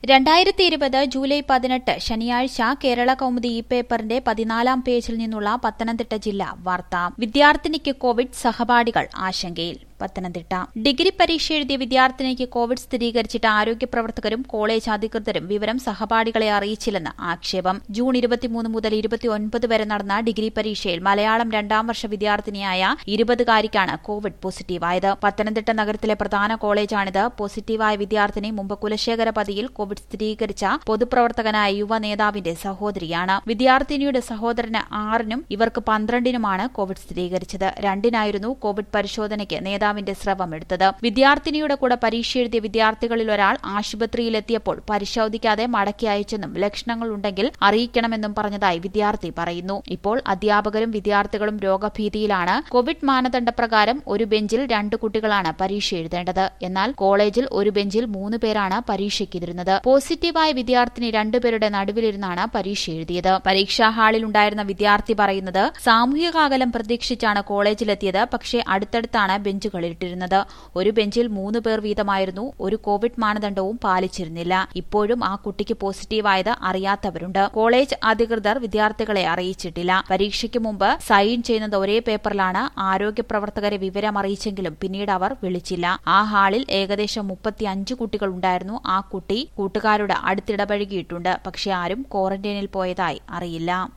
രണ്ടായിരത്തി ഇരുപത് ജൂലൈ പതിനെട്ട് ശനിയാഴ്ച കേരള കൗമുദി ഇ പേപ്പറിന്റെ പതിനാലാം പേജിൽ നിന്നുള്ള പത്തനംതിട്ട ജില്ലാ വാർത്ത വിദ്യാർത്ഥിനിക്ക് കോവിഡ് സഹപാഠികൾ ആശങ്കയിൽ പത്തനംതിട്ട ഡിഗ്രി പരീക്ഷ എഴുതിയ വിദ്യാർത്ഥിനിക്ക് കോവിഡ് സ്ഥിരീകരിച്ചിട്ട് ആരോഗ്യ പ്രവർത്തകരും കോളേജ് അധികൃതരും വിവരം സഹപാഠികളെ അറിയിച്ചില്ലെന്ന് ആക്ഷേപം ജൂൺ ഇരുപത്തിമൂന്ന് മുതൽ ഇരുപത്തിയൊൻപത് വരെ നടന്ന ഡിഗ്രി പരീക്ഷയിൽ മലയാളം രണ്ടാം വർഷ വിദ്യാർത്ഥിനിയായ ഇരുപതുകാരിക്കാണ് കോവിഡ് പോസിറ്റീവായത് പത്തനംതിട്ട നഗരത്തിലെ പ്രധാന കോളേജാണിത് പോസിറ്റീവായ വിദ്യാർത്ഥിനി മുമ്പ് കുലശേഖരപതിയിൽ കോവിഡ് സ്ഥിരീകരിച്ച പൊതുപ്രവർത്തകനായ യുവ നേതാവിന്റെ സഹോദരിയാണ് വിദ്യാർത്ഥിനിയുടെ സഹോദരന് ആറിനും ഇവർക്ക് പന്ത്രണ്ടിനുമാണ് കോവിഡ് സ്ഥിരീകരിച്ചത് രണ്ടിനായിരുന്നു കോവിഡ് പരിശോധനയ്ക്ക് നേതാവിന്റെ സ്രവം എടുത്തത് വിദ്യാർത്ഥിനിയുടെ കൂടെ പരീക്ഷ എഴുതിയ വിദ്യാർത്ഥികളിൽ ഒരാൾ ആശുപത്രിയിലെത്തിയപ്പോൾ പരിശോധിക്കാതെ മടക്കി അയച്ചെന്നും ലക്ഷണങ്ങൾ ഉണ്ടെങ്കിൽ അറിയിക്കണമെന്നും പറഞ്ഞതായി വിദ്യാർത്ഥി പറയുന്നു ഇപ്പോൾ അധ്യാപകരും വിദ്യാർത്ഥികളും രോഗഭീതിയിലാണ് കോവിഡ് മാനദണ്ഡപ്രകാരം ഒരു ബെഞ്ചിൽ രണ്ട് കുട്ടികളാണ് പരീക്ഷ എഴുതേണ്ടത് എന്നാൽ കോളേജിൽ ഒരു ബെഞ്ചിൽ മൂന്ന് പേരാണ് പരീക്ഷയ്ക്കെതിരുന്നത് പോസിറ്റീവായ വിദ്യാർത്ഥിനി രണ്ടുപേരുടെ നടുവിലിരുന്നാണ് പരീക്ഷ എഴുതിയത് പരീക്ഷാ ഹാളിൽ ഉണ്ടായിരുന്ന വിദ്യാർത്ഥി പറയുന്നത് സാമൂഹിക അകലം പ്രതീക്ഷിച്ചാണ് കോളേജിലെത്തിയത് പക്ഷേ അടുത്തടുത്താണ് ബെഞ്ചുകളിട്ടിരുന്നത് ഒരു ബെഞ്ചിൽ മൂന്ന് പേർ വീതമായിരുന്നു ഒരു കോവിഡ് മാനദണ്ഡവും പാലിച്ചിരുന്നില്ല ഇപ്പോഴും ആ കുട്ടിക്ക് പോസിറ്റീവായത് അറിയാത്തവരുണ്ട് കോളേജ് അധികൃതർ വിദ്യാർത്ഥികളെ അറിയിച്ചിട്ടില്ല പരീക്ഷയ്ക്ക് മുമ്പ് സൈൻ ചെയ്യുന്നത് ഒരേ പേപ്പറിലാണ് ആരോഗ്യ പ്രവർത്തകരെ വിവരം അറിയിച്ചെങ്കിലും പിന്നീട് അവർ വിളിച്ചില്ല ആ ഹാളിൽ ഏകദേശം മുപ്പത്തിയഞ്ച് കുട്ടികൾ ഉണ്ടായിരുന്നു ആ കുട്ടി കൂട്ടുകാരോട് അടുത്തിടപഴകിയിട്ടുണ്ട് പക്ഷെ ആരും ക്വാറന്റൈനിൽ പോയതായി അറിയില്ല